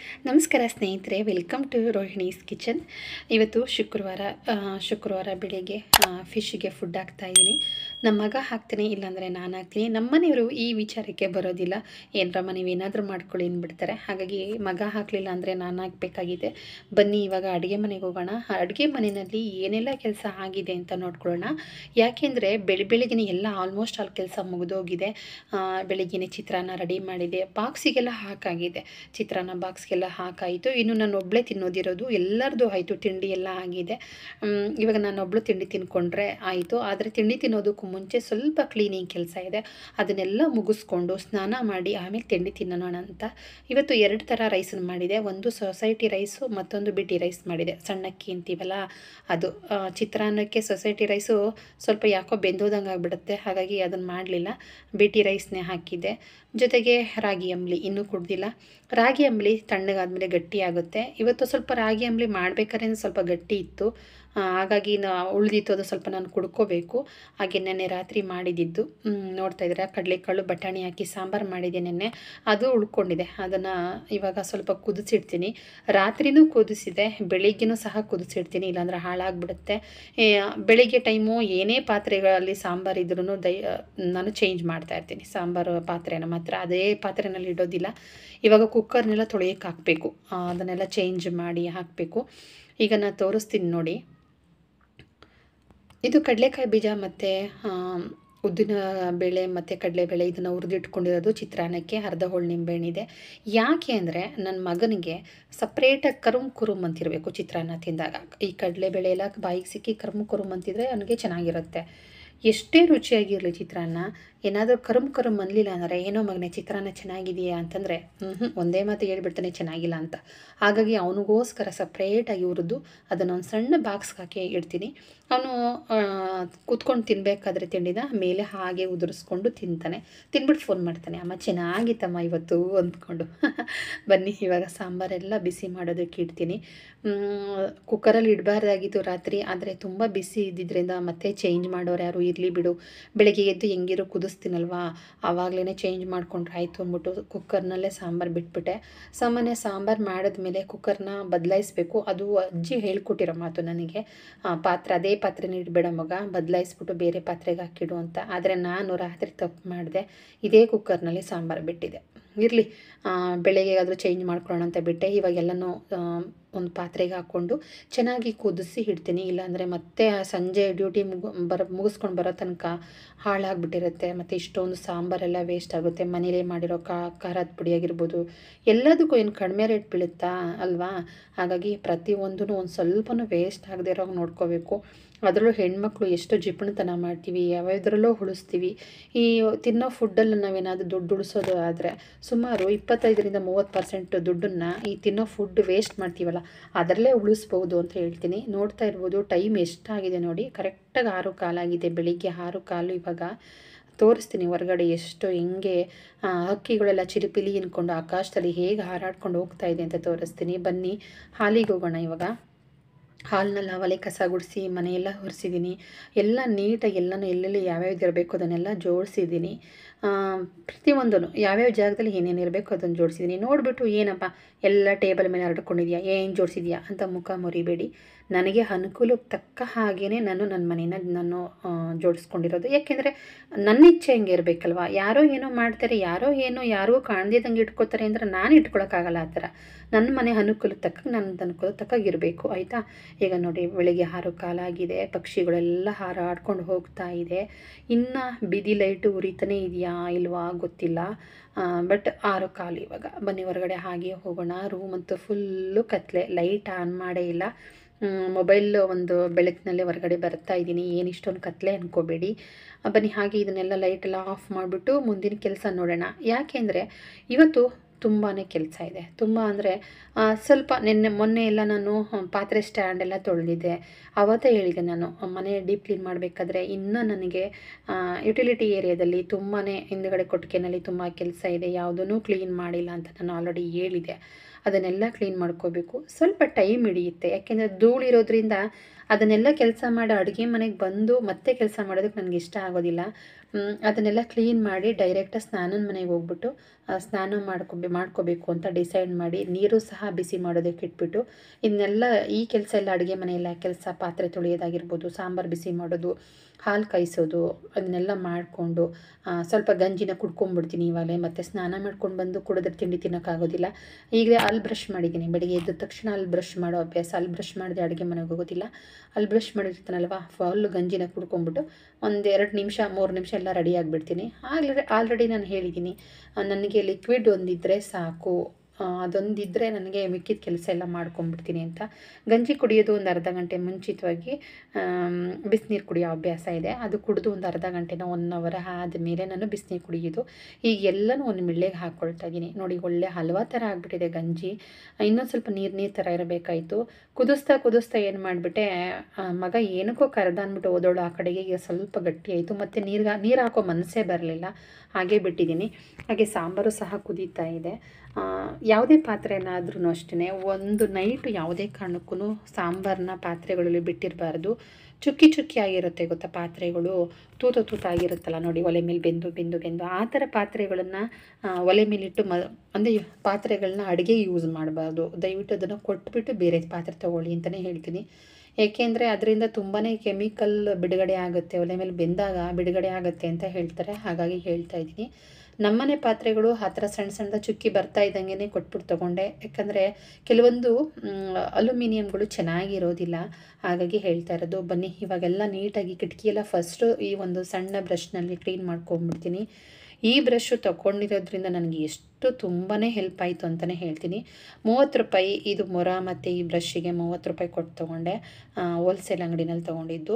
ನಮಸ್ಕಾರ ಸ್ನೇಹಿತರೆ welcome to Rohini's kitchen ಇವತ್ತು ಶುಕ್ರವಾರ ಆ, ಶುಕ್ರವಾರ ಬೆಳಿಗ್ಗೆ ಫಿಶ್ಗೆ ಫುಡ್ ಹಾಕ್ತಾ ಇದ್ದೀನಿ ನಮ್ಮ ಮಗ ಹಾಕ್ತೀನಿ ಇಲ್ಲಾಂದರೆ ನಾನು ಹಾಕ್ತೀನಿ ನಮ್ಮನೆಯವರು ಈ ವಿಚಾರಕ್ಕೆ ಬರೋದಿಲ್ಲ ಏನರಮ್ಮ ನೀವೇನಾದರೂ ಮಾಡ್ಕೊಳ್ಳಿ ಅಂದ್ಬಿಡ್ತಾರೆ ಹಾಗಾಗಿ ಮಗ ಹಾಕಲಿಲ್ಲ ಅಂದರೆ ನಾನು ಹಾಕಬೇಕಾಗಿದೆ ಬನ್ನಿ ಇವಾಗ ಅಡುಗೆ ಮನೆಗೆ ಹೋಗೋಣ ಅಡುಗೆ ಮನೆಯಲ್ಲಿ ಏನೆಲ್ಲ ಕೆಲಸ ಆಗಿದೆ ಅಂತ ನೋಡ್ಕೊಳ್ಳೋಣ ಯಾಕೆಂದರೆ ಬೆಳಿ ಬೆಳಿಗ್ಗೆ ಎಲ್ಲ ಆಲ್ಮೋಸ್ಟ್ ಅಲ್ಲಿ ಕೆಲಸ ಮುಗಿದೋಗಿದೆ ಬೆಳಿಗ್ಗೆ ಚಿತ್ರಾನ್ನ ರೆಡಿ ಮಾಡಿದೆ ಬಾಕ್ಸಿಗೆಲ್ಲ ಹಾಕಾಗಿದೆ ಚಿತ್ರಾನ್ನ ಬಾಕ್ಸ್ಗೆಲ್ಲ ಹಾಕಾಯಿತು ಇನ್ನು ನಾನು ಒಬ್ಬಳೇ ತಿನ್ನೋದಿರೋದು ಎಲ್ಲರದು ಆಯಿತು ತಿಂಡಿ ಎಲ್ಲ ಆಗಿದೆ ಮ್, ಇವಾಗ ನಾನು ಒಬ್ಬಳು ತಿಂಡಿ ತಿನ್ಕೊಂಡ್ರೆ ಆಯಿತು ಆದರೆ ತಿಂಡಿ ತಿನ್ನೋದಕ್ಕೂ ಮುಂಚೆ ಸ್ವಲ್ಪ ಕ್ಲೀನಿಂಗ್ ಕೆಲಸ ಇದೆ ಅದನ್ನೆಲ್ಲ ಮುಗಿಸ್ಕೊಂಡು ಸ್ನಾನ ಮಾಡಿ ಆಮೇಲೆ ತಿಂಡಿ ತಿನ್ನೋಣ ಅಂತ ಇವತ್ತು ಎರಡು ಥರ ರೈಸನ್ನು ಮಾಡಿದೆ ಒಂದು ಸೊಸೈಟಿ ರೈಸು ಮತ್ತೊಂದು ಬಿಟಿ ರೈಸ್ ಮಾಡಿದೆ ಸಣ್ಣಕ್ಕಿ ಅಂತೀವಲ್ಲ ಅದು ಆ, ಚಿತ್ರಾನ್ನಕ್ಕೆ ಸೊಸೈಟಿ ರೈಸು ಸ್ವಲ್ಪ ಯಾಕೋ ಬೆಂದೋದಂಗೆ ಆಗಿಬಿಡುತ್ತೆ ಹಾಗಾಗಿ ಅದನ್ನು ಮಾಡಲಿಲ್ಲ ಬಿಟಿ ರೈಸ್ನೇ ಹಾಕಿದ್ದೆ ಜೊತೆಗೆ ರಾಗಿ ಅಂಬ್ಲಿ ಇನ್ನೂ ಕುಡ್ದಿಲ್ಲ ರಾಗಿ ಅಂಬ್ಲಿ ತಣ್ಣಗಾದ್ಮೇಲೆ ಗಟ್ಟಿ ಆಗುತ್ತೆ ಇವತ್ತು ಸ್ವಲ್ಪ ರಾಗಿ ಅಂಬ್ಲಿ ಮಾಡ್ಬೇಕಾದ್ರೆ ಸ್ವಲ್ಪ ಗಟ್ಟಿ ಇತ್ತು ಆ, ಹಾಗಾಗಿ ನಾ ಉಳಿದಿತ್ತು ಅದು ಸ್ವಲ್ಪ ನಾನು ಕುಡ್ಕೋಬೇಕು ಹಾಗೆ ನೆನ್ನೆ ರಾತ್ರಿ ಮಾಡಿದ್ದಿದ್ದು ಮ್, ನೋಡ್ತಾ ಇದ್ದೀರಾ ಕಡಲೆಕಾಳು ಬಟಾಣಿ ಹಾಕಿ ಸಾಂಬಾರು ಮಾಡಿದೆ ನೆನ್ನೆ ಅದು ಉಳ್ಕೊಂಡಿದೆ ಅದನ್ನು ಇವಾಗ ಸ್ವಲ್ಪ ಕುದಿಸಿಡ್ತೀನಿ ರಾತ್ರಿನೂ ಕುದಿಸಿದೆ ಬೆಳಿಗ್ಗೆನೂ ಸಹ ಕುದಿಸಿಡ್ತೀನಿ ಇಲ್ಲಾಂದ್ರೆ ಹಾಳಾಗ್ಬಿಡುತ್ತೆ ಏ, ಬೆಳಿಗ್ಗೆ ಟೈಮು ಏನೇ ಪಾತ್ರೆಗಳಲ್ಲಿ ಸಾಂಬಾರು ಇದ್ರೂ ದೈ ನಾನು ಚೇಂಜ್ ಮಾಡ್ತಾ ಇರ್ತೀನಿ ಸಾಂಬಾರು ಪಾತ್ರೆನ ಮಾತ್ರ ಅದೇ ಪಾತ್ರೆನಲ್ಲಿ ಇಡೋದಿಲ್ಲ ಇವಾಗ ಕುಕ್ಕರ್ನೆಲ್ಲ ತೊಳೆಯೋಕೆ ಹಾಕಬೇಕು ಅದನ್ನೆಲ್ಲ ಚೇಂಜ್ ಮಾಡಿ ಹಾಕಬೇಕು ಈಗ ನಾನು ತೋರಿಸ್ತೀನಿ ನೋಡಿ ಇದು ಕಡಲೆಕಾಯಿ ಬೀಜ ಮತ್ತು ಉದ್ದಿನ ಬೇಳೆ ಮತ್ತು ಕಡಲೆಬೇಳೆ ಇದನ್ನು ಹುರಿದಿಟ್ಕೊಂಡಿರೋದು ಚಿತ್ರಾನ್ನಕ್ಕೆ ಅರ್ಧ ಹೋಳು ನಿಂಬೆಹಣ್ಣಿದೆ ಯಾಕೆ ಅಂದರೆ ನನ್ನ ಮಗನಿಗೆ ಸಪ್ರೇಟಾಗಿ ಕರುಮ್ ಕುರುಮ್ ಅಂತಿರಬೇಕು ಚಿತ್ರಾನ್ನ ತಿಂದಾಗ ಈ ಕಡಲೆಬೇಳೆ ಎಲ್ಲ ಬಾಯಿಗೆ ಸಿಕ್ಕಿ ಕರುಮ್ ಕುರುಮ್ ಅಂತಿದ್ರೆ ಅವನಿಗೆ ಚೆನ್ನಾಗಿರುತ್ತೆ ಎಷ್ಟೇ ರುಚಿಯಾಗಿರಲಿ ಚಿತ್ರಾನ್ನ ಏನಾದರೂ ಕರುಮ್ ಕರುಮ್ ಅನ್ನಲಿಲ್ಲ ಅಂದರೆ ಏನೋ ಮಗನೇ ಚಿತ್ರಾನ್ನ ಚೆನ್ನಾಗಿದೆಯಾ ಅಂತಂದರೆ ಹ್ಞೂ ಒಂದೇ ಮಾತು ಹೇಳ್ಬಿಡ್ತಾನೆ ಚೆನ್ನಾಗಿಲ್ಲ ಅಂತ ಹಾಗಾಗಿ ಅವನಿಗೋಸ್ಕರ ಸಪ್ರೇಟಾಗಿ ಹುರಿದು ಅದನ್ನು ಒಂದು ಸಣ್ಣ ಬಾಕ್ಸ್ಗೆ ಹಾಕಿ ಇಡ್ತೀನಿ ಅವನು ಕೂತ್ಕೊಂಡು ತಿನ್ನಬೇಕಾದ್ರೆ ತಿಂಡಿನ ಮೇಲೆ ಹಾಗೆ ಉದುರಿಸ್ಕೊಂಡು ತಿಂತಾನೆ ತಿನ್ಬಿಟ್ಟು ಫೋನ್ ಮಾಡ್ತಾನೆ ಅಮ್ಮ ಚೆನ್ನಾಗಿತ್ತಮ್ಮ ಇವತ್ತು ಅಂದ್ಕೊಂಡು ಬನ್ನಿ ಇವಾಗ ಸಾಂಬಾರೆಲ್ಲ ಬಿಸಿ ಮಾಡೋದಕ್ಕೆ ಇಡ್ತೀನಿ ಕುಕ್ಕರಲ್ಲಿ ಇಡಬಾರ್ದಾಗಿತ್ತು ರಾತ್ರಿ ಆದರೆ ತುಂಬ ಬಿಸಿ ಇದ್ದಿದ್ದರಿಂದ ಮತ್ತೆ ಚೇಂಜ್ ಮಾಡೋರು ಯಾರು ಇರಲಿ ಬಿಡು ಬೆಳಗ್ಗೆ ಎದ್ದು ಹೆಂಗಿರೋ ಕುದಿಸ್ತೀನಲ್ವಾ ಆವಾಗಲೇ ಚೇಂಜ್ ಮಾಡ್ಕೊಂಡ್ರೆ ಆಯಿತು ಅಂದ್ಬಿಟ್ಟು ಕುಕ್ಕರ್ನಲ್ಲೇ ಸಾಂಬಾರು ಬಿಟ್ಬಿಟ್ಟೆ ಸಾಮಾನ್ಯ ಸಾಂಬಾರು ಮಾಡಿದ್ಮೇಲೆ ಕುಕ್ಕರ್ನ ಬದಲಾಯಿಸ್ಬೇಕು ಅದು ಅಜ್ಜಿ ಹೇಳ್ಕೊಟ್ಟಿರೋ ಮಾತು ನನಗೆ ಆ, ಪಾತ್ರೆ ಅದೇ ಪಾತ್ರೆನ ಇಡಬೇಡ ಮಗ ಬದಲಾಯಿಸ್ಬಿಟ್ಟು ಬೇರೆ ಪಾತ್ರೆಗೆ ಹಾಕಿಡು ಅಂತ ಆದರೆ ನಾನು ರಾತ್ರಿ ತಪ್ಪು ಮಾಡಿದೆ ಇದೇ ಕುಕ್ಕರ್ನಲ್ಲಿ ಸಾಂಬಾರು ಬಿಟ್ಟಿದೆ ಇರಲಿ ಬೆಳಗ್ಗೆ ಆದರೂ ಚೇಂಜ್ ಮಾಡ್ಕೊಳ್ಳೋಣ ಅಂತ ಬಿಟ್ಟೆ ಇವಾಗೆಲ್ಲನೂ ಒಂದು ಪಾತ್ರೆಗೆ ಹಾಕ್ಕೊಂಡು ಚೆನ್ನಾಗಿ ಕುದಿಸಿ ಇಡ್ತೀನಿ ಇಲ್ಲಾಂದರೆ ಮತ್ತೆ ಆ ಸಂಜೆ ಡ್ಯೂಟಿ ಮುಗು ಬರೋ ಮುಗಿಸ್ಕೊಂಡು ಬರೋ ತನಕ ಹಾಳಾಗ್ಬಿಟ್ಟಿರುತ್ತೆ ಮತ್ತು ಇಷ್ಟೊಂದು ಸಾಂಬಾರೆಲ್ಲ ವೇಸ್ಟ್ ಆಗುತ್ತೆ ಮನೇಲೇ ಮಾಡಿರೋ ಖಾರದ ಪುಡಿ ಆಗಿರ್ಬೋದು ಎಲ್ಲದಕ್ಕೂ ಏನು ಕಡಿಮೆ ರೇಟ್ ಬೀಳುತ್ತಾ ಅಲ್ವಾ ಹಾಗಾಗಿ ಪ್ರತಿಯೊಂದೂ ಒಂದು ಸ್ವಲ್ಪನೂ ವೇಸ್ಟ್ ಆಗದೆ ಇರೋ ಹಾಗೆ ನೋಡ್ಕೋಬೇಕು ಅದರಲ್ಲೂ ಹೆಣ್ಮಕ್ಳು ಎಷ್ಟು ಜಿಪಣತನ ಮಾಡ್ತೀವಿ ಯಾವ್ಯಾವ್ದ್ರಲ್ಲೋ ಉಳಿಸ್ತೀವಿ ಈ ತಿನ್ನೋ ಫುಡ್ಡಲ್ಲಿ ನಾವೇನಾದರೂ ದುಡ್ಡು ಉಳಿಸೋದು ಆದರೆ ಸುಮಾರು ಇಪ್ಪತ್ತೈದರಿಂದ ಮೂವತ್ತು ಪರ್ಸೆಂಟ್ ದುಡ್ಡನ್ನು ಈ ತಿನ್ನೋ ಫುಡ್ ವೇಸ್ಟ್ ಮಾಡ್ತೀವಲ್ಲ ಅದರಲ್ಲೇ ಉಳಿಸ್ಬೋದು ಅಂತ ಹೇಳ್ತೀನಿ ನೋಡ್ತಾ ಇರ್ಬೋದು ಟೈಮ್ ಎಷ್ಟಾಗಿದೆ ನೋಡಿ ಕರೆಕ್ಟಾಗಿ ಆರು ಕಾಲಾಗಿದೆ ಬೆಳಿಗ್ಗೆ ಆರು ಕಾಲು ಇವಾಗ ತೋರಿಸ್ತೀನಿ ಹೊರಗಡೆ ಎಷ್ಟು ಹೆಂಗೆ ಆ, ಹಕ್ಕಿಗಳೆಲ್ಲ ಚಿಲಿಪಿಲಿ ಅನ್ಕೊಂಡು ಆಕಾಶದಲ್ಲಿ ಹೇಗೆ ಹಾರಾಡ್ಕೊಂಡು ಹೋಗ್ತಾ ಇದೆ ಅಂತ ತೋರಿಸ್ತೀನಿ ಬನ್ನಿ ಹಾಲಿಗೆ ಹೋಗೋಣ ಇವಾಗ ಹಾಲಿನಲ್ಲಿ ಅವಲೆ ಕಸ ಗುಡಿಸಿ ಮನೆಯೆಲ್ಲ ಒರೆಸಿದ್ದೀನಿ ಎಲ್ಲ ನೀಟಾಗಿ ಎಲ್ಲನೂ ಎಲ್ಲೆಲ್ಲಿ ಯಾವ್ಯಾವ್ದು ಇರಬೇಕು ಅದನ್ನೆಲ್ಲ ಜೋಡಿಸಿದ್ದೀನಿ ಪ್ರತಿಯೊಂದೂ ಯಾವ್ಯಾವ ಜಾಗದಲ್ಲಿ ಏನೇನು ಇರಬೇಕು ಅದನ್ನು ಜೋಡಿಸಿದ್ದೀನಿ ನೋಡಿಬಿಟ್ಟು ಏನಪ್ಪ ಎಲ್ಲ ಟೇಬಲ್ ಮೇಲೆ ಹರಡ್ಕೊಂಡಿದ್ಯಾ ಏನು ಜೋಡಿಸಿದ್ಯಾ ಅಂತ ಮುಖ ಮುರಿಬೇಡಿ ನನಗೆ ಅನುಕೂಲಕ್ಕೆ ತಕ್ಕ ಹಾಗೇ ನಾನು ನನ್ನ ಮನೇನ ನಾನು ಆ, ಜೋಡಿಸ್ಕೊಂಡಿರೋದು ಯಾಕೆಂದರೆ ನನ್ನ ಇಚ್ಛೆ ಹೆಂಗೆ ಇರಬೇಕಲ್ವ ಯಾರೋ ಏನೋ ಮಾಡ್ತಾರೆ ಯಾರೋ ಏನೋ ಯಾರೋ ಕಾಣ್ದಿದ್ದಂಗೆ ಇಟ್ಕೋತಾರೆ ಅಂದರೆ ನಾನು ಇಟ್ಕೊಳಕ್ಕಾಗಲ್ಲ ಆ ಥರ ನನ್ನ ಮನೆ ಅನುಕೂಲಕ್ಕೆ ತಕ್ಕ ನನ್ನ ಅನುಕೂಲ ತಕ್ಕಾಗಿರಬೇಕು ಆಯಿತಾ ಈಗ ನೋಡಿ ಬೆಳಿಗ್ಗೆ ಆರು ಕಾಲಾಗಿದೆ ಪಕ್ಷಿಗಳೆಲ್ಲ ಹಾರಾಡ್ಕೊಂಡು ಹೋಗ್ತಾ ಇದೆ ಇನ್ನು ಬಿದಿ ಲೈಟು ಉರಿತಾನೆ ಇದೆಯಾ ಇಲ್ವಾ ಗೊತ್ತಿಲ್ಲ ಬಟ್ ಆರು ಕಾಲು ಇವಾಗ ಬನ್ನಿ ಹೊರಗಡೆ ಹಾಗೆ ಹೋಗೋಣ ರೂಮ್ ಅಂತೂ ಫುಲ್ಲು ಕತ್ಲೆ ಲೈಟ್ ಆನ್ ಮಾಡೇ ಇಲ್ಲ ಮೊಬೈಲ್ ಒಂದು ಬೆಳಕಿನಲ್ಲೇ ಹೊರಗಡೆ ಬರ್ತಾ ಇದ್ದೀನಿ ಏನು ಇಷ್ಟೊಂದು ಕತ್ಲೆ ಅನ್ಕೋಬೇಡಿ ಆ, ಬನ್ನಿ ಹಾಗೆ ಇದನ್ನೆಲ್ಲ ಲೈಟೆಲ್ಲ ಆಫ್ ಮಾಡಿಬಿಟ್ಟು ಮುಂದಿನ ಕೆಲಸ ನೋಡೋಣ ಯಾಕೆಂದರೆ ಇವತ್ತು ತುಂಬಾ ಕೆಲಸ ಇದೆ ತುಂಬ ಅಂದರೆ ಸ್ವಲ್ಪ ನಿನ್ನೆ ಮೊನ್ನೆ ಎಲ್ಲ ನಾನು ಆ, ಪಾತ್ರೆ ಸ್ಟ್ಯಾಂಡ್ ಎಲ್ಲ ತೊಳೆದಿದ್ದೆ ಆವತ್ತೇ ಹೇಳಿದೆ ನಾನು ಆ, ಮನೆ ಡೀಪ್ ಕ್ಲೀನ್ ಮಾಡಬೇಕಾದ್ರೆ ಇನ್ನೂ ನನಗೆ ಯುಟಿಲಿಟಿ ಏರಿಯಾದಲ್ಲಿ ತುಂಬಾ ಹಿಂದ್ಗಡೆ ಕೊಟ್ಟಿಗೆನಲ್ಲಿ ತುಂಬ ಕೆಲಸ ಇದೆ ಯಾವುದೂ ಕ್ಲೀನ್ ಮಾಡಿಲ್ಲ ಅಂತ ನಾನು ಆಲ್ರೆಡಿ ಹೇಳಿದೆ ಅದನ್ನೆಲ್ಲ ಕ್ಲೀನ್ ಮಾಡ್ಕೋಬೇಕು ಸ್ವಲ್ಪ ಟೈಮ್ ಹಿಡಿಯುತ್ತೆ ಯಾಕೆಂದರೆ ಧೂಳಿರೋದ್ರಿಂದ ಅದನ್ನೆಲ್ಲ ಕೆಲಸ ಮಾಡಿ ಅಡುಗೆ ಮನೆಗೆ ಬಂದು ಮತ್ತೆ ಕೆಲಸ ಮಾಡೋದಕ್ಕೆ ನನಗೆ ಇಷ್ಟ ಆಗೋದಿಲ್ಲ ಮ್, ಅದನ್ನೆಲ್ಲ ಕ್ಲೀನ್ ಮಾಡಿ ಡೈರೆಕ್ಟಾಗಿ ಸ್ನಾನದ ಮನೆಗೆ ಹೋಗ್ಬಿಟ್ಟು ಆ, ಸ್ನಾನ ಮಾಡ್ಕೊಬೇ ಮಾಡ್ಕೋಬೇಕು ಅಂತ ಡಿಸೈಡ್ ಮಾಡಿ ನೀರು ಸಹ ಬಿಸಿ ಮಾಡೋದಕ್ಕೆ ಇಟ್ಬಿಟ್ಟು ಇದನ್ನೆಲ್ಲ ಈ ಕೆಲಸ ಎಲ್ಲ ಅಡುಗೆ ಮನೆಯೆಲ್ಲ ಕೆಲಸ ಪಾತ್ರೆ ತೊಳೆಯೋದಾಗಿರ್ಬೋದು ಸಾಂಬಾರು ಬಿಸಿ ಮಾಡೋದು ಹಾಲು ಕಾಯಿಸೋದು ಅದನ್ನೆಲ್ಲ ಮಾಡಿಕೊಂಡು ಸ್ವಲ್ಪ ಗಂಜಿನ ಕುಡ್ಕೊಂಡ್ಬಿಡ್ತೀನಿ ಇವಾಗಲೇ ಮತ್ತು ಸ್ನಾನ ಮಾಡ್ಕೊಂಡು ಬಂದು ಕುಡಿದ್ರೆ ತಿಂಡಿ ತಿನ್ನೋಕ್ಕಾಗೋದಿಲ್ಲ ಈಗ ಅಲ್ಲಿ ಬ್ರಷ್ ಮಾಡಿದ್ದೀನಿ ಬೆಳಿಗ್ಗೆ ಎದ್ದ ತಕ್ಷಣ ಅಲ್ಲಿ ಬ್ರಷ್ ಮಾಡೋ ಅಭ್ಯಾಸ ಅಲ್ಲಿ ಬ್ರಷ್ ಮಾಡಿದ್ರೆ ಅಡುಗೆ ಮನೆಗೆ ಹೋಗೋದಿಲ್ಲ ಅಲ್ಲಿ ಬ್ರಷ್ ಮಾಡಿರ್ತಾನಲ್ವ ಫುಲ್ಲು ಗಂಜಿನ ಕುಡ್ಕೊಂಬಿಟ್ಟು ಒಂದು ಎರಡು ನಿಮಿಷ ಮೂರು ನಿಮಿಷ ಎಲ್ಲ ರೆಡಿ ಆಗಿಬಿಡ್ತೀನಿ ಆಲ್ರೆಡಿ ಆಲ್ರೆಡಿ ನಾನು ಹೇಳಿದ್ದೀನಿ ಆ, ನನಗೆ ಲಿಕ್ವಿಡ್ ಒಂದಿದ್ದರೆ ಸಾಕು ಆ, ಅದೊಂದಿದ್ದರೆ ನನಗೆ ಮಿಕ್ಕಿದ ಕೆಲಸ ಎಲ್ಲ ಮಾಡ್ಕೊಂಬಿಡ್ತೀನಿ ಅಂತ ಗಂಜಿ ಕುಡಿಯೋದು ಒಂದು ಅರ್ಧ ಗಂಟೆ ಮುಂಚಿತವಾಗಿ ಬಿಸಿನೀರು ಕುಡಿಯೋ ಅಭ್ಯಾಸ ಇದೆ ಅದು ಕುಡಿದು ಒಂದು ಅರ್ಧ ಗಂಟೆನ ಒನ್ ಅವರ್ ಆದಮೇಲೆ ನಾನು ಬಿಸಿನೀರು ಕುಡಿಯೋದು ಈಗ ಎಲ್ಲನೂ ಒಂದು ಮಿಳ್ಳೆಗೆ ಹಾಕ್ಕೊಳ್ತಾ ಇದ್ದೀನಿ ನೋಡಿ ಒಳ್ಳೆ ಹಲ್ವಾ ಥರ ಆಗಿಬಿಟ್ಟಿದೆ ಗಂಜಿ ಇನ್ನೊಂದು ಸ್ವಲ್ಪ ನೀರು ನೀರು ಥರ ಇರಬೇಕಾಯಿತು ಕುದಿಸ್ತಾ ಕುದಿಸ್ತಾ ಏನು ಮಾಡಿಬಿಟ್ಟೆ ಮಗ ಏನಕ್ಕೋ ಕರೆದ ಅಂದ್ಬಿಟ್ಟು ಓದೋಳು ಆ ಕಡೆಗೆ ಈಗ ಸ್ವಲ್ಪ ಗಟ್ಟಿ ಆಯಿತು ಮತ್ತು ನೀರು ನೀರು ಹಾಕೋ ಮನಸ್ಸೇ ಬರಲಿಲ್ಲ ಹಾಗೆ ಬಿಟ್ಟಿದ್ದೀನಿ ಹಾಗೆ ಸಾಂಬಾರು ಸಹ ಕುದೀತಾ ಇದೆ ಆ, ಯಾವುದೇ ಪಾತ್ರೆನಾದ್ರೂ ಅಷ್ಟೇ ಒಂದು ನೈಟು ಯಾವುದೇ ಕಾರಣಕ್ಕೂ ಸಾಂಬಾರನ್ನ ಪಾತ್ರೆಗಳಲ್ಲಿ ಬಿಟ್ಟಿರಬಾರ್ದು ಚುಕ್ಕಿ ಚುಕ್ಕಿ ಆಗಿರುತ್ತೆ ಗೊತ್ತಾ ಪಾತ್ರೆಗಳು ತೂತ ತೂತ ಆಗಿರುತ್ತಲ್ಲ ನೋಡಿ ಒಲೆ ಮೇಲೆ ಬೆಂದು ಬೆಂದು ಬೆಂದು ಆ ಥರ ಪಾತ್ರೆಗಳನ್ನು ಒಲೆ ಮೇಲಿಟ್ಟು ಮ ಅಂದರೆ ಪಾತ್ರೆಗಳನ್ನ ಅಡುಗೆ ಯೂಸ್ ಮಾಡಬಾರ್ದು ದಯವಿಟ್ಟು ಅದನ್ನು ಕೊಟ್ಬಿಟ್ಟು ಬೇರೆ ಪಾತ್ರೆ ತೊಗೊಳ್ಳಿ ಅಂತಲೇ ಹೇಳ್ತೀನಿ ಏಕೆಂದರೆ ಅದರಿಂದ ತುಂಬಾ ಕೆಮಿಕಲ್ ಬಿಡುಗಡೆ ಆಗುತ್ತೆ ಒಲೆ ಮೇಲೆ ಬೆಂದಾಗ ಬಿಡುಗಡೆ ಆಗುತ್ತೆ ಅಂತ ಹೇಳ್ತಾರೆ ಹಾಗಾಗಿ ಹೇಳ್ತಾ ಇದ್ದೀನಿ ನಮ್ಮನೆ ಪಾತ್ರೆಗಳು ಆ ಥರ ಸಣ್ಣ ಸಣ್ಣದ ಚುಕ್ಕಿ ಬರ್ತಾ ಇದ್ದಂಗೆ ಕೊಟ್ಬಿಟ್ಟು ತೊಗೊಂಡೆ ಯಾಕಂದರೆ ಕೆಲವೊಂದು ಅಲ್ಯೂಮಿನಿಯಂಗಳು ಚೆನ್ನಾಗಿರೋದಿಲ್ಲ ಹಾಗಾಗಿ ಹೇಳ್ತಾ ಇರೋದು ಬನ್ನಿ ಇವಾಗೆಲ್ಲ ನೀಟಾಗಿ ಕಿಟಕಿ ಎಲ್ಲ ಫಸ್ಟು ಈ ಒಂದು ಸಣ್ಣ ಬ್ರಷ್ನಲ್ಲಿ ಕ್ಲೀನ್ ಮಾಡ್ಕೊಂಬಿಡ್ತೀನಿ ಈ ಬ್ರಷು ತಗೊಂಡಿರೋದ್ರಿಂದ ನನಗೆ ಎಷ್ಟು ತುಂಬಾ ಹೆಲ್ಪ್ ಆಯಿತು ಅಂತಲೇ ಹೇಳ್ತೀನಿ ಮೂವತ್ತು ರೂಪಾಯಿ ಇದು ಮೊರ ಮತ್ತು ಈ ಬ್ರಷ್ಷಿಗೆ ಮೂವತ್ತು ರೂಪಾಯಿ ಕೊಟ್ಟು ತೊಗೊಂಡೆ ಹೋಲ್ಸೇಲ್ ಅಂಗಡಿನಲ್ಲಿ ತೊಗೊಂಡಿದ್ದು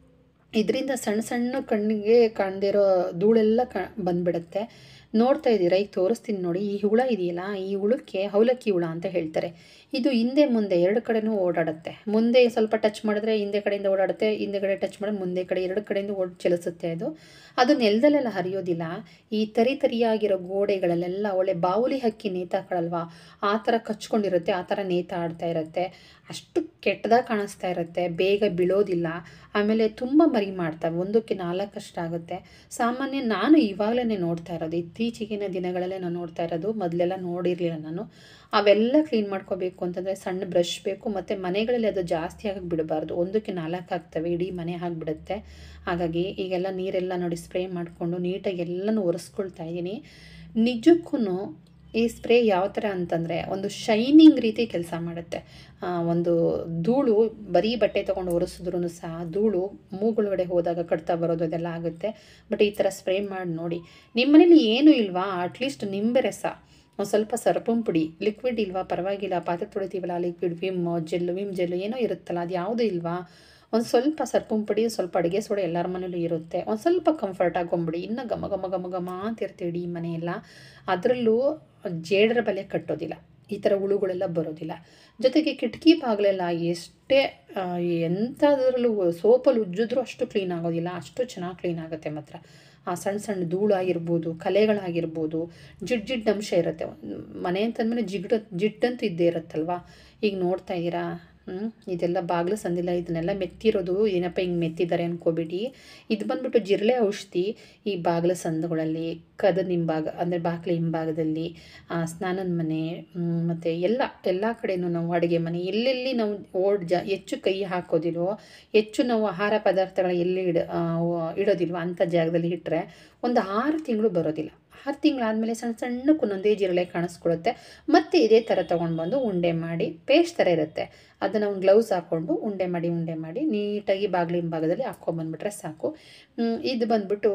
ಇದರಿಂದ ಸಣ್ಣ ಸಣ್ಣ ಕಣ್ಣಿಗೆ ಕಾಣದಿರೋ ಧೂಳೆಲ್ಲ ಕ ಬಂದ್ಬಿಡುತ್ತೆ ನೋಡ್ತಾ ಇದ್ದೀರಾ ಈಗ ತೋರಿಸ್ತೀನಿ ನೋಡಿ ಈ ಹುಳ ಇದೆಯಲ್ಲ ಈ ಹುಳಕ್ಕೆ ಅವಲಕ್ಕಿ ಹುಳ ಅಂತ ಹೇಳ್ತಾರೆ ಇದು ಹಿಂದೆ ಮುಂದೆ ಎರಡು ಕಡೆನೂ ಓಡಾಡುತ್ತೆ ಮುಂದೆ ಸ್ವಲ್ಪ ಟಚ್ ಮಾಡಿದ್ರೆ ಹಿಂದೆ ಕಡೆಯಿಂದ ಓಡಾಡುತ್ತೆ ಹಿಂದೆ ಕಡೆ ಟಚ್ ಮಾಡಿದ್ರೆ ಮುಂದೆ ಕಡೆ ಎರಡು ಕಡೆಯಿಂದ ಓಡ್ ಚಲಿಸುತ್ತೆ ಅದು ಅದು ನೆಲದಲ್ಲೆಲ್ಲ ಹರಿಯೋದಿಲ್ಲ ಈ ತರಿ ತರಿಯಾಗಿರೋ ಗೋಡೆಗಳಲ್ಲೆಲ್ಲ ಒಳ್ಳೆ ಬಾವುಲಿ ಹಕ್ಕಿ ನೇತಾಕಳಲ್ವಾ ಆ ಥರ ಕಚ್ಕೊಂಡಿರುತ್ತೆ ಆ ಥರ ನೇತಾಡ್ತಾ ಇರುತ್ತೆ ಅಷ್ಟು ಕೆಟ್ಟದಾಗಿ ಕಾಣಿಸ್ತಾ ಇರುತ್ತೆ ಬೇಗ ಬೀಳೋದಿಲ್ಲ ಆಮೇಲೆ ತುಂಬ ಮರಿ ಮಾಡ್ತವೆ ಒಂದಕ್ಕೆ ನಾಲ್ಕಷ್ಟು ಆಗುತ್ತೆ ಸಾಮಾನ್ಯ ನಾನು ಇವಾಗಲೇ ನೋಡ್ತಾ ಇರೋದು ಇತ್ತೀಚೆಗಿನ ದಿನಗಳಲ್ಲೇ ನಾನು ನೋಡ್ತಾ ಇರೋದು ಮೊದಲೆಲ್ಲ ನೋಡಿರಲಿಲ್ಲ ನಾನು ಅವೆಲ್ಲ ಕ್ಲೀನ್ ಮಾಡ್ಕೋಬೇಕು ಅಂತಂದರೆ ಸಣ್ಣ ಬ್ರಷ್ ಬೇಕು ಮತ್ತು ಮನೆಗಳಲ್ಲಿ ಅದು ಜಾಸ್ತಿ ಆಗಕ್ಕೆ ಬಿಡಬಾರ್ದು ಒಂದಕ್ಕೆ ನಾಲ್ಕು ಆಗ್ತವೆ ಇಡೀ ಮನೆ ಆಗಿಬಿಡುತ್ತೆ ಹಾಗಾಗಿ ಈಗೆಲ್ಲ ನೀರೆಲ್ಲ ನೋಡಿ ಸ್ಪ್ರೇ ಮಾಡಿಕೊಂಡು ನೀಟಾಗಿ ಎಲ್ಲನೂ ಒರೆಸ್ಕೊಳ್ತಾ ಇದ್ದೀನಿ ನಿಜಕ್ಕೂ ಈ ಸ್ಪ್ರೇ ಯಾವ ಥರ ಅಂತಂದರೆ ಒಂದು ಶೈನಿಂಗ್ ರೀತಿ ಕೆಲಸ ಮಾಡುತ್ತೆ ಆ, ಒಂದು ಧೂಳು ಬರೀ ಬಟ್ಟೆ ತೊಗೊಂಡು ಒರೆಸಿದ್ರೂ ಸಹ ಧೂಳು ಮೂಗುಳಗಡೆ ಹೋದಾಗ ಕಡ್ತಾ ಬರೋದು ಅದೆಲ್ಲ ಆಗುತ್ತೆ ಬಟ್ ಈ ಥರ ಸ್ಪ್ರೇ ಮಾಡಿ ನೋಡಿ ನಿಮ್ಮ ಮನೇಲಿ ಏನೂ ಇಲ್ವಾ ಅಟ್ಲೀಸ್ಟ್ ನಿಂಬೆ ರಸ ಒಂದು ಸ್ವಲ್ಪ ಸರ್ಪಂ ಪುಡಿ ಲಿಕ್ವಿಡ್ ಇಲ್ವಾ ಪರವಾಗಿಲ್ಲ ಪಾತ್ರೆ ತೊಳಿತೀವಲ್ಲ liquid Vim gel Vim gel ಏನೋ ಇರುತ್ತಲ್ಲ ಅದು ಯಾವುದೂ ಇಲ್ವಾ ಒಂದು ಸ್ವಲ್ಪ ಸರ್ಪಂ ಪುಡಿ ಸ್ವಲ್ಪ ಅಡುಗೆ ಸೋಡಾ ಎಲ್ಲರ ಮನೇಲೂ ಇರುತ್ತೆ ಒಂದು ಸ್ವಲ್ಪ ಕಂಫರ್ಟ್ ಆಗೊಂಬಿಡಿ ಇನ್ನು ಘಮ ಘಮ ಘಮ ಘಮ ಅಂತ ಇರುತ್ತೆ ಇಡೀ ಮನೆಯೆಲ್ಲ ಅದರಲ್ಲೂ ಜೇಡರ ಬಲೆ ಕಟ್ಟೋದಿಲ್ಲ ಈ ಥರ ಹುಳುಗಳೆಲ್ಲ ಬರೋದಿಲ್ಲ ಜೊತೆಗೆ ಕಿಟಕಿ ಬಾಗಿಲೆಲ್ಲ ಎಷ್ಟೇ ಆ, ಎಂಥದ್ರಲ್ಲೂ ಸೋಪಲ್ಲಿ ಉಜ್ಜಿದ್ರೂ ಅಷ್ಟು ಕ್ಲೀನ್ ಆಗೋದಿಲ್ಲ ಅಷ್ಟು ಚೆನ್ನಾಗಿ ಕ್ಲೀನ್ ಆಗುತ್ತೆ ಮಾತ್ರ ಆ ಸಣ್ಣ ಸಣ್ಣ ಧೂಳು ಆಗಿರ್ಬೋದು ಕಲೆಗಳಾಗಿರ್ಬೋದು ಜಿಡ್ ಜಿಡ್ ಅಂಶ ಇರುತ್ತೆ ಮನೆ ಅಂತಂದಮೇಲೆ ಜಿಡ್ ಜಿಡ್ಡಂತೂ ಇದ್ದೇ ಇರುತ್ತಲ್ವಾ ಈಗ ನೋಡ್ತಾ ಇದ್ದೀರಾ ಹ್ಮ್? ಇದೆಲ್ಲ ಬಾಗಿಲು ಸಂದಿಲ್ಲ ಇದನ್ನೆಲ್ಲ ಮೆತ್ತಿರೋದು ಏನಪ್ಪ ಹಿಂಗೆ ಮೆತ್ತಿದ್ದಾರೆ ಅನ್ಕೋಬೇಡಿ ಇದು ಬಂದ್ಬಿಟ್ಟು ಜಿರಳೆ ಔಷಧಿ ಈ ಬಾಗಿಲ ಸಂದುಗಳಲ್ಲಿ ಕದದ ಹಿಂಭಾಗ ಅಂದರೆ ಬಾಗಿಲ ಹಿಂಭಾಗದಲ್ಲಿ ಆ, ಸ್ನಾನದ ಮನೆ ಮ್, ಮತ್ತು ಎಲ್ಲ ಎಲ್ಲ ಕಡೆನೂ ನಾವು ಅಡುಗೆ ಮನೆ ಎಲ್ಲೆಲ್ಲಿ ನಾವು ಓಡ್ ಜ ಹೆಚ್ಚು ಕೈ ಹಾಕೋದಿಲ್ವೋ ಹೆಚ್ಚು ನಾವು ಆಹಾರ ಪದಾರ್ಥಗಳ ಎಲ್ಲಿ ಇಡ ಆ, ವ- ಇಡೋದಿಲ್ವೋ ಅಂಥ ಜಾಗದಲ್ಲಿ ಇಟ್ಟರೆ ಒಂದು ಆರು ತಿಂಗಳು ಬರೋದಿಲ್ಲ ಆರು ತಿಂಗಳಾದಮೇಲೆ ಸಣ್ಣ ಸಣ್ಣಕ್ಕೆ ಒಂದೊಂದೇ ಜಿರಳೆ ಕಾಣಿಸ್ಕೊಳ್ಳುತ್ತೆ ಮತ್ತು ಇದೇ ಥರ ತೊಗೊಂಡು ಬಂದು ಉಂಡೆ ಮಾಡಿ ಪೇಸ್ಟ್ ಥರ ಇರುತ್ತೆ ಅದನ್ನು ಒಂದು ಗ್ಲೌಸ್ ಹಾಕ್ಕೊಂಡು ಉಂಡೆ ಮಾಡಿ ಉಂಡೆ ಮಾಡಿ ನೀಟಾಗಿ ಬಾಗಿಲಿನ ಭಾಗದಲ್ಲಿ ಹಾಕ್ಕೊಂಬಂದ್ಬಿಟ್ರೆ ಸಾಕು ಹ್ಮ್, ಇದು ಬಂದ್ಬಿಟ್ಟು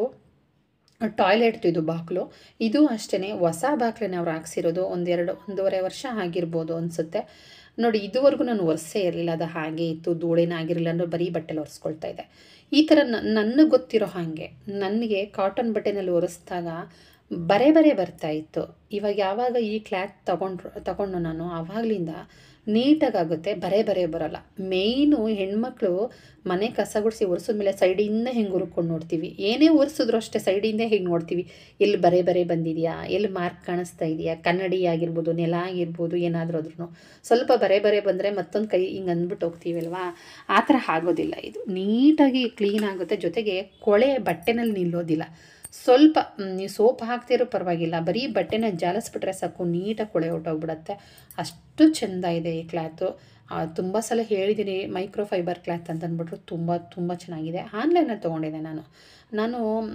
ಟಾಯ್ಲೆಟ್ದು ಇದು ಬಾಗಿಲು ಇದು ಅಷ್ಟೇ ಹೊಸ ಬಾಗಿಲನ್ನ ಅವ್ರು ಹಾಕ್ಸಿರೋದು ಒಂದೆರಡು ಒಂದೂವರೆ ವರ್ಷ ಆಗಿರ್ಬೋದು ಅನಿಸುತ್ತೆ ನೋಡಿ ಇದುವರೆಗೂ ನಾನು ಒರೆಸೇ ಇರಲಿಲ್ಲ ಅದು ಹಾಗೆ ಇತ್ತು ಧೂಳೇನ ಆಗಿರಲಿಲ್ಲ ಅಂದ್ರೆ ಬರೀ ಬಟ್ಟೆಲಿ ಒರೆಸ್ಕೊಳ್ತಾ ಇದ್ದೆ ಈ ಥರ ನನಗೆ ಗೊತ್ತಿರೋ ಹಾಗೆ ನನಗೆ ಕಾಟನ್ ಬಟ್ಟೆನಲ್ಲಿ ಒರೆಸಿದಾಗ ಬರೆ ಬರೆ ಬರ್ತಾ ಇತ್ತು ಇವಾಗ ಯಾವಾಗ ಈ ಕ್ಲಾತ್ ತಗೊಂಡ್ರು ತಗೊಂಡು ನಾನು ಆವಾಗಲಿಂದ ನೀಟಾಗುತ್ತೆ ಬರೆ ಬರೆ ಬರೋಲ್ಲ ಮೇಯ್ನು ಹೆಣ್ಮಕ್ಳು ಮನೆ ಕಸ ಗುಡಿಸಿ ಒರೆಸಿದ್ಮೇಲೆ ಸೈಡಿಂದ ಹೆಂಗೆ ಉರ್ಕೊಂಡು ನೋಡ್ತೀವಿ ಏನೇ ಒರೆಸಿದ್ರು ಅಷ್ಟೇ ಸೈಡಿಂದ ಹೆಂಗೆ ನೋಡ್ತೀವಿ ಎಲ್ಲಿ ಬರೆ ಬರೆ ಬಂದಿದೆಯಾ ಎಲ್ಲಿ ಮಾರ್ಕ್ ಕಾಣಿಸ್ತಾ ಇದೆಯಾ ಕನ್ನಡಿ ಆಗಿರ್ಬೋದು ನೆಲ ಆಗಿರ್ಬೋದು ಏನಾದರೂ ಅದ್ರೂ ಸ್ವಲ್ಪ ಬರೆ ಬರೆ ಬಂದರೆ ಮತ್ತೊಂದು ಕೈ ಹಿಂಗೆ ಅಂದ್ಬಿಟ್ಟು ಹೋಗ್ತೀವಲ್ವಾ ಆ ಥರ ಆಗೋದಿಲ್ಲ ಇದು ನೀಟಾಗಿ ಕ್ಲೀನ್ ಆಗುತ್ತೆ ಜೊತೆಗೆ ಕೊಳೆ ಬಟ್ಟೆನಲ್ಲಿ ನಿಲ್ಲೋದಿಲ್ಲ ಸ್ವಲ್ಪ ನೀವು ಸೋಪ್ ಹಾಕ್ತಿರೋ ಪರವಾಗಿಲ್ಲ ಬರೀ ಬಟ್ಟೆನ ಜಾಲಿಸ್ಬಿಟ್ರೆ ಸಾಕು ನೀಟಾಗಿ ಕೊಳೆ ಹೊಟ್ಟೋಗ್ಬಿಡತ್ತೆ ಅಷ್ಟು ಚೆಂದ ಇದೆ ಈ ಕ್ಲಾತು ತುಂಬ ಸಲ ಹೇಳಿದ್ದೀನಿ ಮೈಕ್ರೋ ಫೈಬರ್ ಕ್ಲಾತ್ ಅಂತ ಅಂದ್ಬಿಟ್ರು ತುಂಬ ತುಂಬ ಚೆನ್ನಾಗಿದೆ ಆನ್ಲೈನಲ್ಲಿ ತೊಗೊಂಡಿದ್ದೆ ನಾನು ನಾನು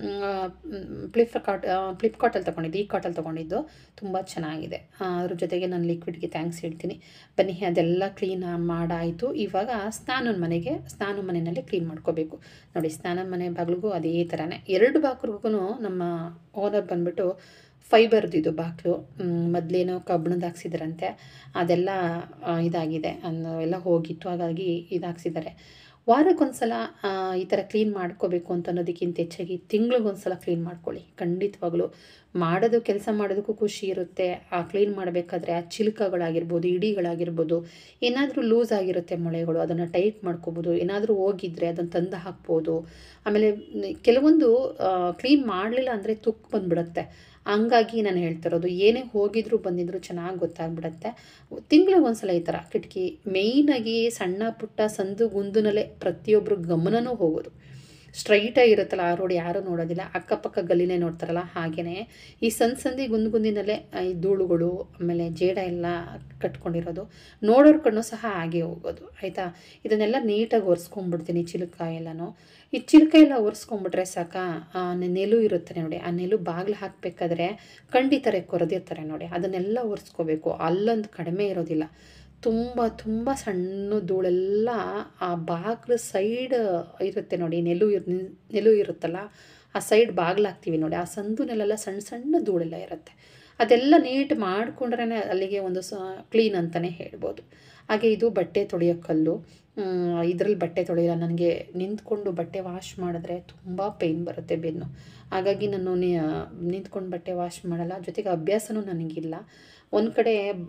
ಫ್ಲಿಪ್ಕಾರ್ಟ್ ಫ್ಲಿಪ್ಕಾರ್ಟಲ್ಲಿ ತೊಗೊಂಡಿದ್ದೆ ಈ ಕಾಟಲ್ಲಿ ತೊಗೊಂಡಿದ್ದು ತುಂಬ ಚೆನ್ನಾಗಿದೆ ಅದ್ರ ಜೊತೆಗೆ ನಾನು ಲಿಕ್ವಿಡ್ಗೆ ಥ್ಯಾಂಕ್ಸ್ ಹೇಳ್ತೀನಿ ಬನ್ನಿ ಅದೆಲ್ಲ ಕ್ಲೀನ್ ಮಾಡಾಯಿತು ಇವಾಗ ಸ್ನಾನದ ಮನೆಗೆ ಸ್ನಾನ ಮನೆಯಲ್ಲಿ ಕ್ಲೀನ್ ಮಾಡ್ಕೋಬೇಕು ನೋಡಿ ಸ್ನಾನದ ಮನೆ ಬಾಗಿಲಿಗೂ ಅದೇ ಥರನೇ ಎರಡು ಬಾಗಿಲಿಗೂ ನಮ್ಮ ಓನರ್ ಬಂದ್ಬಿಟ್ಟು ಫೈಬರ್ದು ಇದು ಬಾಗಿಲು ಮೊದಲೇನೋ ಕಬ್ಬಿಣದ ಹಾಕ್ಸಿದ್ರಂತೆ ಅದೆಲ್ಲ ಇದಾಗಿದೆ ಅನ್ನೋ ಎಲ್ಲ ಹೋಗಿತ್ತು ಹಾಗಾಗಿ ಇದು ಹಾಕ್ಸಿದ್ದಾರೆ ವಾರಕ್ಕೊಂದ್ಸಲ ಈ ಥರ ಕ್ಲೀನ್ ಮಾಡ್ಕೋಬೇಕು ಅಂತ ಅನ್ನೋದಕ್ಕಿಂತ ಹೆಚ್ಚಾಗಿ ತಿಂಗಳಿಗೊಂದ್ಸಲ ಕ್ಲೀನ್ ಮಾಡ್ಕೊಳ್ಳಿ ಖಂಡಿತವಾಗ್ಲೂ ಮಾಡೋದು ಕೆಲಸ ಮಾಡೋದಕ್ಕೂ ಖುಷಿ ಇರುತ್ತೆ ಆ ಕ್ಲೀನ್ ಮಾಡಬೇಕಾದ್ರೆ ಆ ಚಿಲ್ಕಗಳಾಗಿರ್ಬೋದು ಇಡಿಗಳಾಗಿರ್ಬೋದು ಏನಾದರೂ ಲೂಸ್ ಆಗಿರುತ್ತೆ ಮೊಳೆಗಳು ಅದನ್ನು ಟೈಟ್ ಮಾಡ್ಕೋಬೋದು ಏನಾದರೂ ಹೋಗಿದ್ರೆ ಅದನ್ನು ತಂದು ಹಾಕ್ಬೋದು ಆಮೇಲೆ ಕೆಲವೊಂದು ಕ್ಲೀನ್ ಮಾಡಲಿಲ್ಲ ಅಂದರೆ ತುಕ್ಕು ಬಂದುಬಿಡುತ್ತೆ ಹಂಗಾಗಿ ನಾನು ಹೇಳ್ತಿರೋದು ಏನೇ ಹೋಗಿದ್ರು ಬಂದಿದ್ರು ಚೆನ್ನಾಗಿ ಗೊತ್ತಾಗ್ಬಿಡತ್ತೆ ತಿಂಗಳಿಗೆ ಒಂದ್ಸಲ ಈ ಥರ ಕಿಟಕಿ ಮೇಯ್ನಾಗಿ ಸಣ್ಣ ಪುಟ್ಟ ಸಂದು ಗುಂದುನಲ್ಲೇ ಪ್ರತಿಯೊಬ್ಬರು ಗಮನನೂ ಹೋಗೋದು ಸ್ಟ್ರೈಟಾಗಿ ಇರುತ್ತಲ್ಲ ಆ ರೋಡ್ ಯಾರೂ ನೋಡೋದಿಲ್ಲ ಅಕ್ಕಪಕ್ಕ ಗಲ್ಲಿನೇ ನೋಡ್ತಾರಲ್ಲ ಹಾಗೆಯೇ ಈ ಸಣ್ಣ ಸಂದಿ ಗುಂದು ಗುಂದಿನಲ್ಲೇ ಈ ಧೂಳುಗಳು ಆಮೇಲೆ ಜೇಡ ಎಲ್ಲ ಕಟ್ಕೊಂಡಿರೋದು ನೋಡೋರ ಕಣ್ಣು ಸಹ ಹಾಗೆ ಹೋಗೋದು ಆಯಿತಾ ಇದನ್ನೆಲ್ಲ ನೀಟಾಗಿ ಒರೆಸ್ಕೊಂಡ್ಬಿಡ್ತೀನಿ ಚಿಲಕ ಎಲ್ಲನೂ ಈ ಚಿಲಕ ಎಲ್ಲ ಒರೆಸ್ಕೊಂಡ್ಬಿಟ್ರೆ ಸಾಕ ನೆಲು ಇರುತ್ತೆ ನೋಡಿ ಆ ನೆಲು ಬಾಗಿಲು ಹಾಕಬೇಕಾದ್ರೆ ಖಂಡಿತಾರೆ ಕೊರೆದಿರ್ತಾರೆ ನೋಡಿ ಅದನ್ನೆಲ್ಲ ಒರೆಸ್ಕೋಬೇಕು ಅಲ್ಲೊಂದು ಕಡಿಮೆ ಇರೋದಿಲ್ಲ ತುಂಬ ತುಂಬ ಸಣ್ಣ ಧೂಳೆಲ್ಲ ಆ ಬಾಗಿಲು ಸೈಡ್ ಇರುತ್ತೆ ನೋಡಿ ನೆಲು ಇರ್ ನೆಲು ಇರುತ್ತಲ್ಲ ಆ ಸೈಡ್ ಬಾಗಿಲು ಹಾಕ್ತೀವಿ ನೋಡಿ ಆ ಸಂದುನಲ್ಲೆಲ್ಲ ಸಣ್ಣ ಸಣ್ಣ ಧೂಳೆಲ್ಲ ಇರುತ್ತೆ ಅದೆಲ್ಲ ನೀಟ್ ಮಾಡಿಕೊಂಡ್ರೇ ಅಲ್ಲಿಗೆ ಒಂದು ಸ ಕ್ಲೀನ್ ಅಂತಲೇ ಹೇಳ್ಬೋದು ಹಾಗೆ ಇದು ಬಟ್ಟೆ ತೊಳೆಯೋ ಕಲ್ಲು ಇದರಲ್ಲಿ ಬಟ್ಟೆ ತೊಳೆಯಲ್ಲ ನನಗೆ ನಿಂತ್ಕೊಂಡು ಬಟ್ಟೆ ವಾಶ್ ಮಾಡಿದ್ರೆ ತುಂಬ ಪೇಯ್ನ್ ಬರುತ್ತೆ ಬೆನ್ನು ಹಾಗಾಗಿ ನಾನು ನಿಂತ್ಕೊಂಡು ಬಟ್ಟೆ ವಾಶ್ ಮಾಡಲ್ಲ ಜೊತೆಗೆ ಅಭ್ಯಾಸನೂ ನನಗಿಲ್ಲ ಒಂದು ಕಡೆ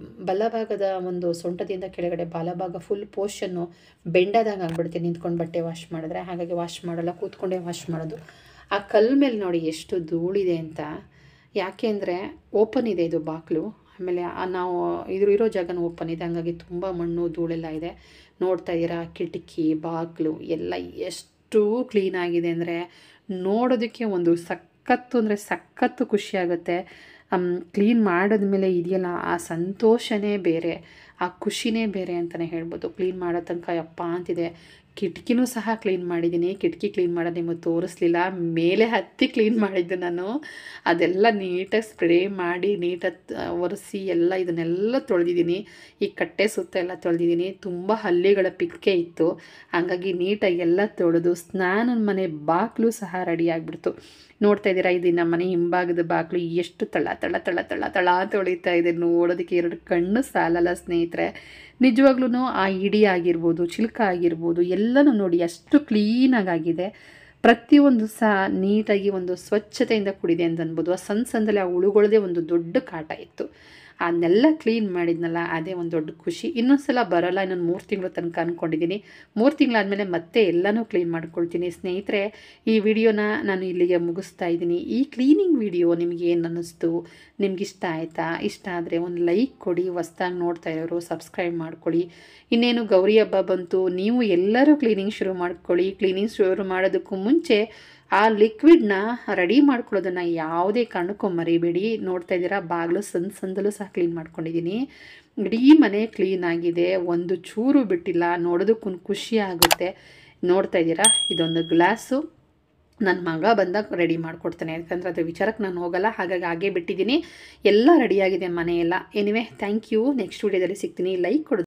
ಬಲಭಾಗದ ಒಂದು ಸೊಂಟದಿಂದ ಕೆಳಗಡೆ ಬಲಭಾಗ ಫುಲ್ ಪೋರ್ಷನ್ನು ಬೆಂಡಾದಾಗ ಆಗ್ಬಿಡುತ್ತೆ ನಿಂತ್ಕೊಂಡು ಬಟ್ಟೆ ವಾಶ್ ಮಾಡಿದ್ರೆ ಹಾಗಾಗಿ ವಾಶ್ ಮಾಡಲ್ಲ ಕೂತ್ಕೊಂಡೇ ವಾಶ್ ಮಾಡೋದು ಆ ಕಲ್ ಮೇಲೆ ನೋಡಿ ಎಷ್ಟು ಧೂಳಿದೆ ಅಂತ ಯಾಕೆ ಅಂದರೆ ಓಪನ್ ಇದೆ ಇದು ಬಾಗಿಲು ಆಮೇಲೆ ನಾವು ಇದ್ರ ಇರೋ ಜಾಗನೂ ಓಪನ್ ಇದೆ ಹಂಗಾಗಿ ತುಂಬ ಮಣ್ಣು ಧೂಳೆಲ್ಲ ಇದೆ ನೋಡ್ತಾ ಇದ್ದೀರಾ ಕಿಟಕಿ ಬಾಗಿಲು ಎಲ್ಲ ಎಷ್ಟು ಕ್ಲೀನಾಗಿದೆ ಅಂದರೆ ನೋಡೋದಕ್ಕೆ ಒಂದು ಸಖತ್ತು ಅಂದರೆ ಸಖತ್ತು ಖುಷಿಯಾಗುತ್ತೆ ಕ್ಲೀನ್ ಮಾಡಿದ್ಮೇಲೆ ಇದೆಯಲ್ಲ ಆ ಸಂತೋಷನೇ ಬೇರೆ ಆ ಖುಷಿನೇ ಬೇರೆ ಅಂತಲೇ ಹೇಳ್ಬೋದು ಕ್ಲೀನ್ ಮಾಡೋ ತನಕ ಯಪ್ಪ ಅಂತಿದೆ ಕಿಟಕಿನೂ ಸಹ ಕ್ಲೀನ್ ಮಾಡಿದ್ದೀನಿ ಕಿಟಕಿ ಕ್ಲೀನ್ ಮಾಡೋದು ನಿಮಗೆ ತೋರಿಸ್ಲಿಲ್ಲ ಮೇಲೆ ಹತ್ತಿ ಕ್ಲೀನ್ ಮಾಡಿದ್ದು ನಾನು ಅದೆಲ್ಲ ನೀಟಾಗಿ ಸ್ಪ್ರೇ ಮಾಡಿ ನೀಟಾಗಿ ಒರೆಸಿ ಎಲ್ಲ ಇದನ್ನೆಲ್ಲ ತೊಳೆದಿದ್ದೀನಿ ಈ ಕಟ್ಟೆ ಸುತ್ತ ಎಲ್ಲ ತೊಳೆದಿದ್ದೀನಿ ತುಂಬ ಹಲ್ಲಿಗಳ ಪಿಕ್ಕೆ ಇತ್ತು ಹಾಗಾಗಿ ನೀಟಾಗಿ ಎಲ್ಲ ತೊಳೆದು ಸ್ನಾನದ ಮನೆ ಬಾಗಿಲು ಸಹ ರೆಡಿ ಆಗಿಬಿಡ್ತು ನೋಡ್ತಾ ಇದ್ದೀರಾ ಇದು ನಮ್ಮ ಮನೆ ಹಿಂಭಾಗದ ಬಾಗಿಲು ಎಷ್ಟು ತಳ ತಳ ತಳ ತಳ ತಳ ತೊಳಿತಾ ಇದೆ ನೋಡೋದಕ್ಕೆ ಎರಡು ಕಣ್ಣು ಸಾಲಲ್ಲ ಸ್ನೇಹಿತರೆ ನಿಜವಾಗ್ಲೂ ಆ ಇಡಿ ಆಗಿರ್ಬೋದು ಚಿಲ್ಕ ಆಗಿರ್ಬೋದು ಎಲ್ಲನೂ ನೋಡಿ ಅಷ್ಟು ಕ್ಲೀನಾಗಿದೆ ಪ್ರತಿಯೊಂದು ಸಹ ನೀಟಾಗಿ ಒಂದು ಸ್ವಚ್ಛತೆಯಿಂದ ಕೂಡಿದೆ ಅಂತ ಅನ್ಬೋದು ಆ ಸಣ್ಣ ಸಣ್ಣದಲ್ಲಿ ಆ ಉಳುಗಳದೇ ಒಂದು ದೊಡ್ಡ ಕಾಟ ಇತ್ತು ಅದನ್ನೆಲ್ಲ ಕ್ಲೀನ್ ಮಾಡಿದ್ನಲ್ಲ ಅದೇ ಒಂದು ದೊಡ್ಡ ಖುಷಿ ಇನ್ನೊಂದು ಸಲ ಬರೋಲ್ಲ ಇನ್ನೊಂದು ಮೂರು ತಿಂಗಳು ತನಕ ಅಂದ್ಕೊಂಡಿದ್ದೀನಿ ಮೂರು ತಿಂಗಳಾದಮೇಲೆ ಮತ್ತೆ ಎಲ್ಲನೂ ಕ್ಲೀನ್ ಮಾಡ್ಕೊಳ್ತೀನಿ ಸ್ನೇಹಿತರೆ ಈ ವಿಡಿಯೋನ ನಾನು ಇಲ್ಲಿಗೆ ಮುಗಿಸ್ತಾ ಇದ್ದೀನಿ ಈ ಕ್ಲೀನಿಂಗ್ ವಿಡಿಯೋ ನಿಮಗೆ ಏನು ಅನ್ನಿಸ್ತು ನಿಮ್ಗೆ ಇಷ್ಟ ಆಯಿತಾ ಇಷ್ಟ ಆದರೆ ಒಂದು ಲೈಕ್ ಕೊಡಿ ಹೊಸ್ದಾಗಿ ನೋಡ್ತಾ ಇರೋರು ಸಬ್ಸ್ಕ್ರೈಬ್ ಮಾಡ್ಕೊಳ್ಳಿ ಇನ್ನೇನು ಗೌರಿ ಹಬ್ಬ ಬಂತು ನೀವು ಎಲ್ಲರೂ ಕ್ಲೀನಿಂಗ್ ಶುರು ಮಾಡ್ಕೊಳ್ಳಿ ಕ್ಲೀನಿಂಗ್ ಶುರು ಮಾಡೋದಕ್ಕೂ ಮುಂಚೆ ಆ ಲಿಕ್ವಿಡ್ನ ರೆಡಿ ಮಾಡ್ಕೊಳ್ಳೋದನ್ನು ಯಾವುದೇ ಕಾರಣಕ್ಕೂ ಮರಿಬೇಡಿ ನೋಡ್ತಾ ಇದ್ದೀರಾ ಬಾಗಿಲು ಸಂದ್ ಸಂದಲ್ಲೂ ಸಹ ಕ್ಲೀನ್ ಮಾಡ್ಕೊಂಡಿದ್ದೀನಿ ಇಡೀ ಮನೆ ಕ್ಲೀನ್ ಆಗಿದೆ ಒಂದು ಚೂರು ಬಿಟ್ಟಿಲ್ಲ ನೋಡೋದಕ್ಕೂ ಖುಷಿ ಆಗುತ್ತೆ ನೋಡ್ತಾ ಇದ್ದೀರಾ ಇದೊಂದು ಗ್ಲಾಸು ನನ್ನ ಮಗ ಬಂದಾಗ ರೆಡಿ ಮಾಡಿಕೊಡ್ತಾನೆ ಯಾಕಂದರೆ ಅದ್ರ ವಿಚಾರಕ್ಕೆ ನಾನು ಹೋಗಲ್ಲ ಹಾಗಾಗಿ ಹಾಗೇ ಬಿಟ್ಟಿದ್ದೀನಿ ಎಲ್ಲ ರೆಡಿಯಾಗಿದೆ ಮನೆಯೆಲ್ಲ ಎನಿವೆ ಥ್ಯಾಂಕ್ ಯು ನೆಕ್ಸ್ಟ್ ವೀಡಿಯೋದಲ್ಲಿ ಸಿಗ್ತೀನಿ ಲೈಕ್ ಕೊಡು